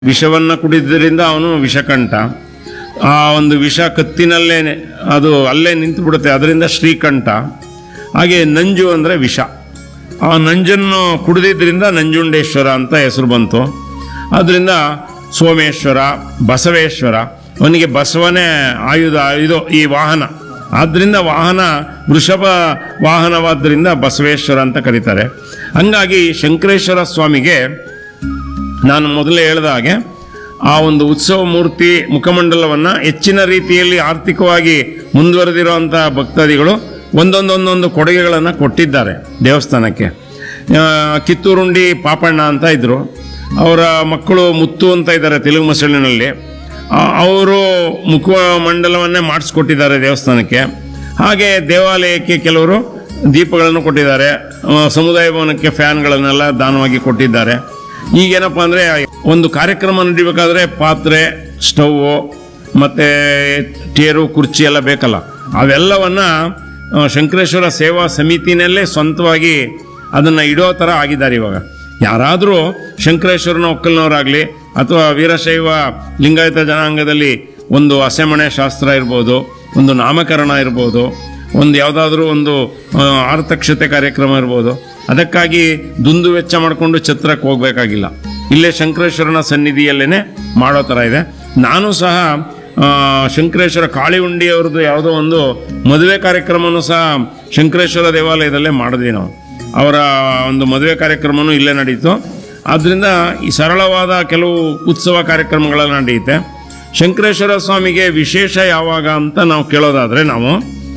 ವಿಷವನ್ನ ಕುಡಿದ್ರಿಂದ ಅವನು ವಿಷಕಂಠ ಆ ಒಂದು ವಿಷ ಕತ್ತಿನಲ್ಲೇ ಅದು ಅಲ್ಲೇ ನಿಂತು ಬಿಡುತ್ತೆ ಅದರಿಂದ ಶ್ರೀಕಂಠ ಹಾಗೆ ನಂಜು ಅಂದರೆ ವಿಷ ಆ ನಂಜನ್ನು ಕುಡಿದಿದ್ದರಿಂದ ನಂಜುಂಡೇಶ್ವರ ಅಂತ ಹೆಸರು ಬಂತು ಅದರಿಂದ ಸೋಮೇಶ್ವರ ಬಸವೇಶ್ವರ ಅವನಿಗೆ ಬಸವನೇ ಆಯುಧ ಇದು ಈ ವಾಹನ ಆದ್ದರಿಂದ ವಾಹನ ವೃಷಭ ವಾಹನವಾದ್ದರಿಂದ ಬಸವೇಶ್ವರ ಅಂತ ಕರೀತಾರೆ ಹಂಗಾಗಿ ಶಂಕರೇಶ್ವರ ಸ್ವಾಮಿಗೆ ನಾನು ಮೊದಲೇ ಹೇಳಿದ ಹಾಗೆ ಆ ಒಂದು ಉತ್ಸವ ಮೂರ್ತಿ ಮುಖಮಂಡಲವನ್ನು ಹೆಚ್ಚಿನ ರೀತಿಯಲ್ಲಿ ಆರ್ಥಿಕವಾಗಿ ಮುಂದುವರೆದಿರುವಂಥ ಭಕ್ತಾದಿಗಳು ಒಂದೊಂದೊಂದೊಂದು ಕೊಡುಗೆಗಳನ್ನು ಕೊಟ್ಟಿದ್ದಾರೆ ದೇವಸ್ಥಾನಕ್ಕೆ ಆ, ಕಿತ್ತೂರುಂಡಿ ಪಾಪಣ್ಣ ಅಂತ ಇದ್ದರು ಅವರ ಮಕ್ಕಳು ಮುತ್ತು ಅಂತ ಇದ್ದಾರೆ ತೆಲುಗು ಮಸಳಿನಲ್ಲಿ ಅವರು ಮುಖಮಂಡಲವನ್ನೇ ಮಾಡಿಸ್ಕೊಟ್ಟಿದ್ದಾರೆ ದೇವಸ್ಥಾನಕ್ಕೆ ಹಾಗೆ ದೇವಾಲಯಕ್ಕೆ ಕೆಲವರು ದೀಪಗಳನ್ನು ಕೊಟ್ಟಿದ್ದಾರೆ ಆ, ಸಮುದಾಯ ಭವನಕ್ಕೆ ಫ್ಯಾನ್ಗಳನ್ನೆಲ್ಲ ದಾನವಾಗಿ ಕೊಟ್ಟಿದ್ದಾರೆ ಈಗೇನಪ್ಪ ಅಂದರೆ ಒಂದು ಕಾರ್ಯಕ್ರಮ ನಡಿಬೇಕಾದ್ರೆ ಪಾತ್ರೆ ಸ್ಟವ್ವು ಮತ್ತು ಟೇರು ಕುರ್ಚಿ ಎಲ್ಲ ಬೇಕಲ್ಲ ಅವೆಲ್ಲವನ್ನ ಆ, ಶಂಕರೇಶ್ವರ ಸೇವಾ ಸಮಿತಿನಲ್ಲೇ ಸ್ವಂತವಾಗಿ ಅದನ್ನು ಇಡೋ ಥರ ಆಗಿದ್ದಾರೆ ಇವಾಗ ಯಾರಾದರೂ ಶಂಕರೇಶ್ವರನ ಒಕ್ಕಲ್ನವರಾಗಲಿ ಅಥವಾ ವೀರಶೈವ ಲಿಂಗಾಯತ ಜನಾಂಗದಲ್ಲಿ ಒಂದು ಅಸೆಮಣೆ ಶಾಸ್ತ್ರ ಇರ್ಬೋದು ಒಂದು ನಾಮಕರಣ ಇರ್ಬೋದು ಒಂದು ಯಾವುದಾದ್ರೂ ಒಂದು ಆ, ಆರ್ತಕ್ಷತೆ ಕಾರ್ಯಕ್ರಮ ಇರ್ಬೋದು ಅದಕ್ಕಾಗಿ ದುಂದು ವೆಚ್ಚ ಮಾಡಿಕೊಂಡು ಛತ್ರಕ್ಕೆ ಹೋಗಬೇಕಾಗಿಲ್ಲ ಇಲ್ಲೇ ಶಂಕರೇಶ್ವರನ ಸನ್ನಿಧಿಯಲ್ಲೇ ಮಾಡೋ ಥರ ಇದೆ ನಾನು ಸಹ ಆ, ಶಂಕರೇಶ್ವರ ಕಾಳಿ ಉಂಡಿಯವ್ರದ್ದು ಯಾವುದೋ ಒಂದು ಮದುವೆ ಕಾರ್ಯಕ್ರಮನೂ ಸಹ ಶಂಕರೇಶ್ವರ ದೇವಾಲಯದಲ್ಲೇ ಮಾಡಿದ್ವಿ ನಾವು ಅವರ ಒಂದು ಮದುವೆ ಕಾರ್ಯಕ್ರಮನೂ ಇಲ್ಲೇ ನಡೀತು ಆದ್ದರಿಂದ ಈ ಸರಳವಾದ ಕೆಲವು ಉತ್ಸವ ಕಾರ್ಯಕ್ರಮಗಳೆಲ್ಲ ನಡೆಯುತ್ತೆ ಶಂಕರೇಶ್ವರ ಸ್ವಾಮಿಗೆ ವಿಶೇಷ ಯಾವಾಗ ಅಂತ ನಾವು ಕೇಳೋದಾದರೆ ನಾವು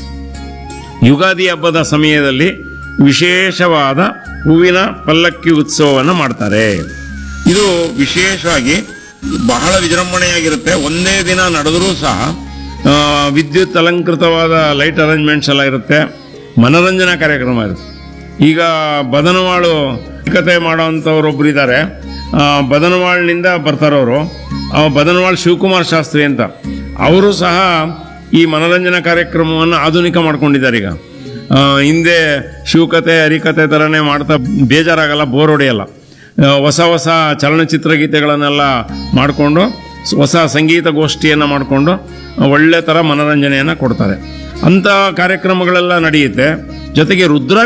ಯುಗಾದಿ ಹಬ್ಬದ ಸಮಯದಲ್ಲಿ ವಿಶೇಷವಾದ ಹೂವಿನ ಪಲ್ಲಕ್ಕಿ ಉತ್ಸವವನ್ನು ಮಾಡ್ತಾರೆ ಇದು ವಿಶೇಷವಾಗಿ ಬಹಳ ವಿಜೃಂಭಣೆಯಾಗಿರುತ್ತೆ ಒಂದೇ ದಿನ ನಡೆದರೂ ಸಹ ಆ, ವಿದ್ಯುತ್ ಅಲಂಕೃತವಾದ ಲೈಟ್ ಅರೇಂಜ್ಮೆಂಟ್ಸ್ ಎಲ್ಲ ಇರುತ್ತೆ ಮನರಂಜನಾ ಕಾರ್ಯಕ್ರಮ ಇರುತ್ತೆ ಈಗ ಬದನವಾಳು ಕತೆ ಮಾಡೋವಂಥವ್ರೊಬ್ರು ಇದ್ದಾರೆ ಬದನವಾಳ್ನಿಂದ ಬರ್ತಾರವರು ಬದನವಾಳ್ ಶಿವಕುಮಾರ್ ಶಾಸ್ತ್ರಿ ಅಂತ ಅವರು ಸಹ ಈ ಮನರಂಜನಾ ಕಾರ್ಯಕ್ರಮವನ್ನು ಆಧುನಿಕ ಮಾಡ್ಕೊಂಡಿದ್ದಾರೆ ಈಗ ಆ, ಹಿಂದೆ ಶಿವಕತೆ ಹರಿಕತೆ ಥರನೇ ಮಾಡ್ತಾ ಬೇಜಾರಾಗಲ್ಲ ಬೋರ್ ಹೊಡೆಯಲ್ಲ ಆ, ಹೊಸ ಹೊಸ ಚಲನಚಿತ್ರ ಗೀತೆಗಳನ್ನೆಲ್ಲ ಮಾಡಿಕೊಂಡು ಹೊಸ ಸಂಗೀತ ಗೋಷ್ಠಿಯನ್ನು ಮಾಡಿಕೊಂಡು ಒಳ್ಳೆ ಥರ ಮನರಂಜನೆಯನ್ನು ಕೊಡ್ತಾರೆ ಅಂಥ ಕಾರ್ಯಕ್ರಮಗಳೆಲ್ಲ ನಡೆಯುತ್ತೆ ಜೊತೆಗೆ ರುದ್ರ